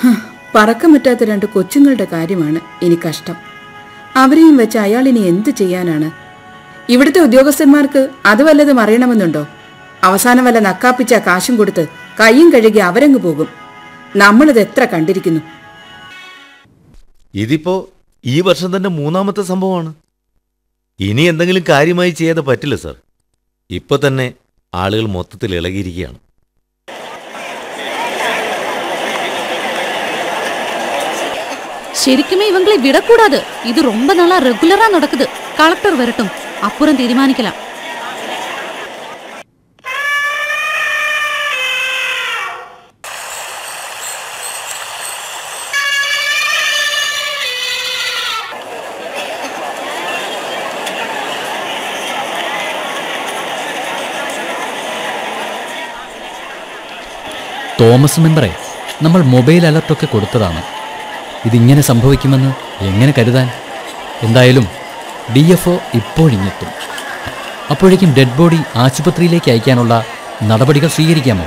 ഹ, പറക്കം പറ്റാത്ത രണ്ട് കൊച്ചുങ്ങളുടെ കാര്യമാണ് ഇനി കഷ്ടം അവരെയും വെച്ച് അയാൾ ഇനി എന്ത് ചെയ്യാനാണ് ഇവിടുത്തെ ഉദ്യോഗസ്ഥന്മാർക്ക് അത് വല്ലതും അറിയണമെന്നുണ്ടോ അവസാനം വല്ല നക്കാപ്പിച്ച കാശും കൊടുത്ത് കൈയും കഴുകി അവരങ്ങ് പോകും നമ്മളിത് എത്ര കണ്ടിരിക്കുന്നു ഇതിപ്പോ ഈ വർഷം തന്നെ മൂന്നാമത്തെ സംഭവമാണ് ഇനി എന്തെങ്കിലും കാര്യമായി ചെയ്യാതെ പറ്റില്ല സർ ഇപ്പൊ തന്നെ ആളുകൾ മൊത്തത്തിൽ ഇളകിയിരിക്കുകയാണ് ശരിക്കുமே இவங்களை விடக்கூடாது இது ரொம்ப நாளா ரெகுலரா நடக்குது கலெக்டர் வரட்டும் அப்புறம் தீர்மானிக்கலாம் തോമസ് മെമ്പറെ നമ്മൾ മൊബൈൽ അലർട്ടൊക്കെ കൊടുത്തതാണ് ഇതിങ്ങനെ സംഭവിക്കുമെന്ന് എങ്ങനെ കരുതാൻ എന്തായാലും ഡി എഫ് ഒ ഇപ്പോഴിങ്ങെത്തും അപ്പോഴേക്കും ഡെഡ് ബോഡി ആശുപത്രിയിലേക്ക് അയക്കാനുള്ള നടപടികൾ സ്വീകരിക്കാമോ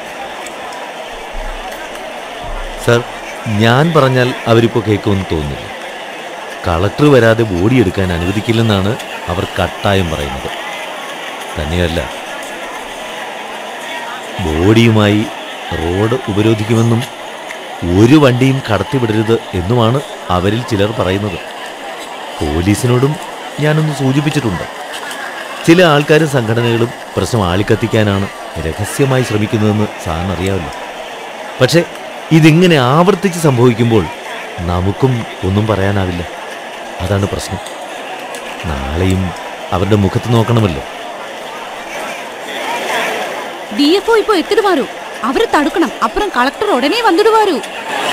സർ ഞാൻ പറഞ്ഞാൽ അവരിപ്പോൾ കേൾക്കുമെന്ന് തോന്നുന്നില്ല കളക്ടർ വരാതെ ബോഡി എടുക്കാൻ അനുവദിക്കില്ലെന്നാണ് അവർ കട്ടായം പറയുന്നത് തന്നെയല്ല ബോഡിയുമായി റോഡ് ഉപരോധിക്കുമെന്നും ഒരു വണ്ടിയും കടത്തിവിടരുത് എന്നുമാണ് അവരിൽ ചിലർ പറയുന്നത് പോലീസിനോടും ഞാനൊന്ന് സൂചിപ്പിച്ചിട്ടുണ്ട് ചില ആൾക്കാരും സംഘടനകളും പ്രശ്നം ആളിക്കത്തിക്കാനാണ് രഹസ്യമായി ശ്രമിക്കുന്നതെന്ന് സാറിന് അറിയാമല്ലോ പക്ഷേ ഇതിങ്ങനെ ആവർത്തിച്ച് സംഭവിക്കുമ്പോൾ നമുക്കും ഒന്നും പറയാനാവില്ല അതാണ് പ്രശ്നം നാളെയും അവരുടെ മുഖത്ത് നോക്കണമല്ലോ டிஎஃப்ஓ இப்போ எத்திடுவாரு அவரை தடுக்கணும் அப்புறம் கலெக்டர் உடனே வந்துடுவாரு